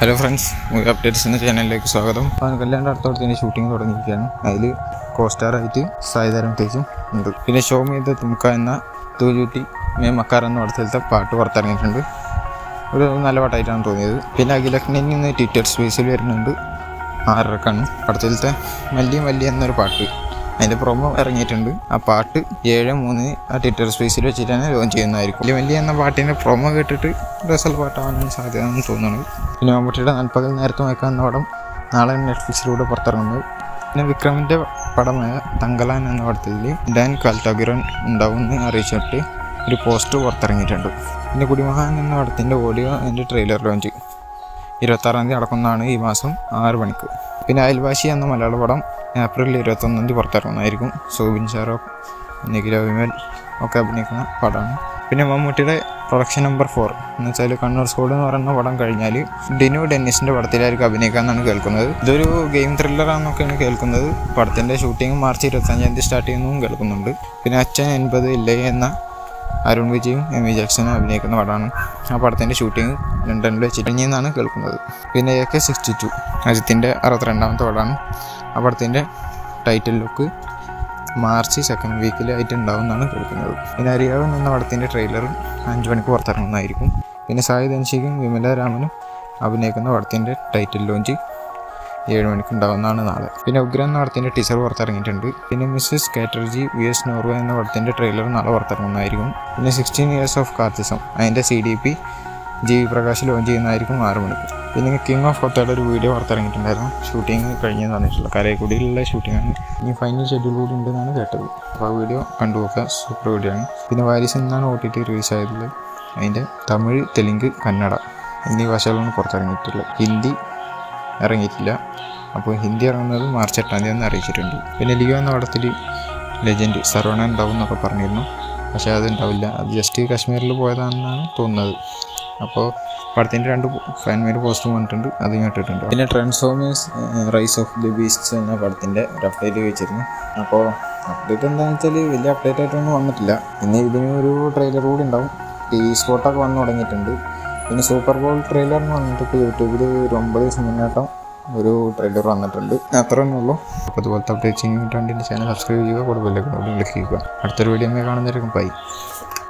hello friends movie updates എന്ന ചാനലിലേക്ക് സ്വാഗതം പവൻ കല്യാണിൻ്റെ അടുത്തോടത്തിന് ഷൂട്ടിംഗ് തുടങ്ങിയിരിക്കുകയാണ് അതിൽ കോസ്റ്റാറായിട്ട് സായിധാരം തേച്ചും ഉണ്ട് പിന്നെ ഷോ മീത് തുമുക്ക എന്ന തൂജൂട്ടി മേ മക്കാർ എന്ന പടത്തിലത്തെ പാട്ട് പുറത്തിറങ്ങിയിട്ടുണ്ട് ഒരു നല്ല പാട്ടായിട്ടാണ് തോന്നിയത് പിന്നെ അഖിലഖ്നിൽ നിന്ന് ട്വിറ്റർ സ്പേസിൽ വരുന്നുണ്ട് ആറരക്കാണ് പടത്തിലത്തെ മല്ലി മല്ലി എന്നൊരു പാട്ട് അതിൻ്റെ പ്രൊമോ ഇറങ്ങിയിട്ടുണ്ട് ആ പാട്ട് ഏഴ് മൂന്ന് ആ ട്വിറ്റർ സ്പേസിൽ വെച്ചിട്ട് തന്നെ ലോഞ്ച് ചെയ്യുന്നതായിരിക്കും മല്ലി മല്ലി എന്ന പാട്ടിൻ്റെ പ്രൊമോ കേട്ടിട്ട് രസൽ പാട്ടാവാനാണ് സാധ്യത എന്ന് തോന്നുന്നത് പിന്നെ മമ്മൂട്ടിയുടെ നൽപ്പകൽ നേരത്തെ മയക്കം എന്ന പടം നാളെ നെറ്റ്ഫ്ലിക്സിലൂടെ പുറത്തിറങ്ങുന്നത് പിന്നെ വിക്രമിൻ്റെ പടമായ തങ്കലാൻ എന്ന പടത്തിൽ ഡാൻ കാൽറ്റാഗിറൻ ഉണ്ടാവുമെന്ന് അറിയിച്ചിട്ട് ഒരു പോസ്റ്റ് പുറത്തിറങ്ങിയിട്ടുണ്ട് പിന്നെ കുടിമഹാൻ എന്ന പടത്തിൻ്റെ ഓഡിയോ അതിൻ്റെ ട്രെയിലർ ലോഞ്ച് ഇരുപത്താറാം തീയതി നടക്കുന്നതാണ് ഈ മാസം ആറ് മണിക്ക് പിന്നെ അയൽവാസി എന്ന മലയാള പടം ഏപ്രിൽ ഇരുപത്തൊന്നാം തീയതി പുറത്തിറങ്ങുന്നതായിരിക്കും സോബിൻ ഷാറോഫ് നിഖില വിമൽ ഒക്കെ അഭിനയിക്കുന്ന പടമാണ് പിന്നെ മമ്മൂട്ടിയുടെ പ്രൊഡക്ഷൻ നമ്പർ ഫോർ എന്ന് വെച്ചാൽ കണ്ണൂർ സ്കോഡ് എന്ന് പറയുന്ന പടം കഴിഞ്ഞാൽ ഡിനു ഡെന്നിസിൻ്റെ പടത്തിലായിരിക്കും അഭിനയിക്കാമെന്നാണ് കേൾക്കുന്നത് ഇതൊരു ഗെയിം ത്രില്ലറാണെന്നൊക്കെയാണ് കേൾക്കുന്നത് പടത്തിൻ്റെ ഷൂട്ടിംഗ് മാർച്ച് ഇരുപത്തഞ്ചാം തീയതി സ്റ്റാർട്ട് ചെയ്യുന്നതും കേൾക്കുന്നുണ്ട് പിന്നെ അച്ഛൻ എൺപത് ഇല്ലേ എന്ന അരുൺ വിജയും എം വി ജാക്സനും അഭിനയിക്കുന്ന പടമാണ് ആ പടത്തിൻ്റെ ഷൂട്ടിംഗ് ലണ്ടനിൽ വെച്ചിട്ടുണ്ടെന്നാണ് കേൾക്കുന്നത് പിന്നെ എ കെ സിക്സ്റ്റി ടു അജിത്തിൻ്റെ അറുപത്തിരണ്ടാമത്തെ പടമാണ് ആ പടത്തിൻ്റെ ടൈറ്റിൽ ലുക്ക് മാർച്ച് സെക്കൻഡ് വീക്കിലായിട്ട് ഉണ്ടാവും എന്നാണ് കേൾക്കുന്നത് പിന്നെ അരിയാവ് എന്ന പടത്തിൻ്റെ ട്രെയിലർ അഞ്ച് മണിക്ക് പുറത്തിറങ്ങുന്നതായിരിക്കും പിന്നെ സായി ധൻഷിക്കും വിമല രാമനും അഭിനയിക്കുന്ന പടത്തിൻ്റെ ടൈറ്റിൽ ലോഞ്ച് ഏഴ് മണിക്ക് ഉണ്ടാവുന്നതാണ് നാളെ പിന്നെ ഉഗ്രൻ എന്ന പടത്തിൻ്റെ ടീച്ചർ പുറത്തിറങ്ങിയിട്ടുണ്ട് പിന്നെ Mrs Chatterjee V S Norway എന്ന പടത്തിൻ്റെ ട്രെയിലർ നാളെ പുറത്തിറങ്ങുന്നതായിരിക്കും പിന്നെ സിക്സ്റ്റീൻ ഇയേഴ്സ് ഓഫ് കാർത്തിസം അതിൻ്റെ C D P G V Prakash launch ചെയ്യുന്നതായിരിക്കും ആറ് മണിക്ക് പിന്നെ കിങ് ഓഫ് കൊത്തയുടെ ഒരു വീഡിയോ പുറത്തിറങ്ങിയിട്ടുണ്ടായിരുന്നു ഷൂട്ടിംഗ് കഴിഞ്ഞെന്ന് പറഞ്ഞിട്ടുള്ള കരയക്കുടിയിലുള്ള ഷൂട്ടിംഗാണ് ഇനി ഫൈനൽ ഷെഡ്യൂൾ കൂടി ഉണ്ടെന്നാണ് കേട്ടത് അപ്പോൾ ആ വീഡിയോ കണ്ടു നോക്കുക സൂപ്പർ വീഡിയോ ആണ് പിന്നെ വാരിസ് എന്നാണ് ഒ ടി ടി റിലീസ് ആയതുള്ളത് അതിൻ്റെ തമിഴ് തെലുങ്ക് കന്നഡ എന്നീ ഭാഷകളാണ് പുറത്തിറങ്ങിയിട്ടുള്ളത് ഹിന്ദി ഇറങ്ങിയിട്ടില്ല അപ്പോൾ ഹിന്ദി ഇറങ്ങുന്നത് മാർച്ച് എട്ടാം തീയതി എന്ന് അറിയിച്ചിട്ടുണ്ട് പിന്നെ ലിയോ എന്ന പടത്തിൽ ലെജൻഡ് സർവണ ഉണ്ടാവും എന്നൊക്കെ പറഞ്ഞിരുന്നു പക്ഷേ അത് ഉണ്ടാവില്ല അത് ജസ്റ്റ് കാശ്മീരിൽ പോയതാണെന്നാണ് തോന്നുന്നത് അപ്പോൾ പടത്തിൻ്റെ രണ്ട് ഫാൻമേഡ് പോസ്റ്റ് വന്നിട്ടുണ്ട് അത് ഞാൻ ഇട്ടിട്ടുണ്ട് പിന്നെ Transformers Rise of the Beasts എന്ന പടത്തിൻ്റെ ഒരു അപ്ഡേറ്റ് വെച്ചിരുന്നു അപ്പോൾ അപ്ഡേറ്റ് എന്താണെന്ന് വെച്ചാൽ വലിയ അപ്ഡേറ്റ് ആയിട്ടൊന്നും വന്നിട്ടില്ല പിന്നെ ഇതിന് ഒരു ട്രെയിലർ കൂടി ഉണ്ടാവും ടി വി സ്പോട്ടൊക്കെ വന്ന് തുടങ്ങിയിട്ടുണ്ട് പിന്നെ സൂപ്പർ ബോൾ ട്രെയിലർ എന്ന് പറഞ്ഞിട്ട് ഇപ്പോൾ യൂട്യൂബിൽ ഒരു ഒമ്പത് ദിവസം മുന്നേട്ടം ഒരു ട്രെയിലർ വന്നിട്ടുണ്ട് അത്ര തന്നെ ഉള്ളൂ അപ്പോൾ അതുപോലത്തെ അപ്ഡേറ്റ്സ് വേണ്ടി ചാനൽ സബ്സ്ക്രൈബ് ചെയ്യുക കൂടുതൽ ക്ലിക്ക് ചെയ്യുക അടുത്തൊരു വീഡിയോ കാണുന്നതായിരിക്കും ബൈ